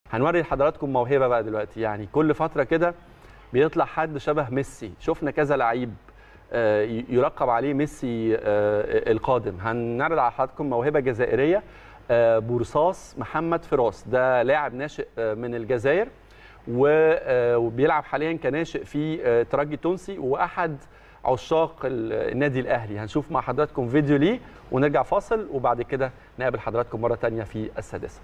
هنوري لحضراتكم موهبه بقى دلوقتي يعني كل فتره كده بيطلع حد شبه ميسي شفنا كذا لعيب آه، ي- يلقب عليه ميسي آه، القادم هنعرض على حضراتكم موهبه جزائريه آه، بورصاص محمد فراس ده لاعب ناشئ آه، من الجزائر و- آه، وبيلعب حاليا كناشئ في آه، ترجي تونسي واحد عشاق ال- النادي الاهلي هنشوف مع حضراتكم فيديو ليه ونرجع فاصل وبعد كده نقابل حضراتكم مره تانية في السادسه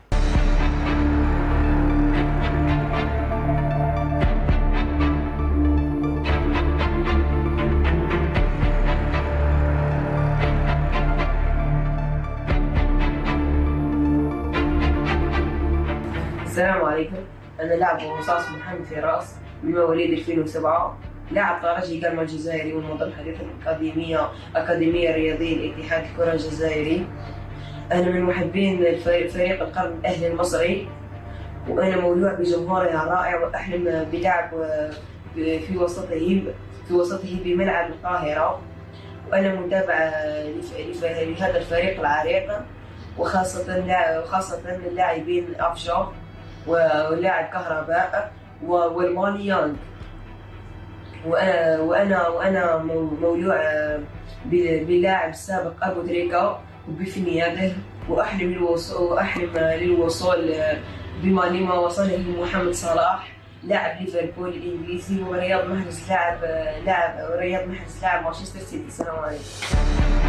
السلام عليكم أنا لاعب رصاص محمد فراس من مواليد 2007 لاعب ترجي قرمة الجزائري ومنظم حديث الأكاديمية أكاديمية رياضية لاتحاد الكرة الجزائري أنا من محبين الفريق فريق القرن الأهلي المصري وأنا مولوع بجمهوره الرائع وأحلم بلعب في وسطه في وسطه بملعب القاهرة وأنا متابعة لف- لف- لهذا الفريق العريق وخاصة لا- وخاصة اللاعبين أفشار ولاعب كهرباء و- والمالي يانغ وأنا وأنا وأنا مو- مولوع ب- باللاعب السابق أبو تريكا وبفنياده وأحلم للوصول وأحلم للوصول بما لما وصله محمد صلاح لاعب ليفربول الانجليزي ورياض محرز لاعب لاعب رياض محرز لاعب مانشستر سيتي السلام عليكم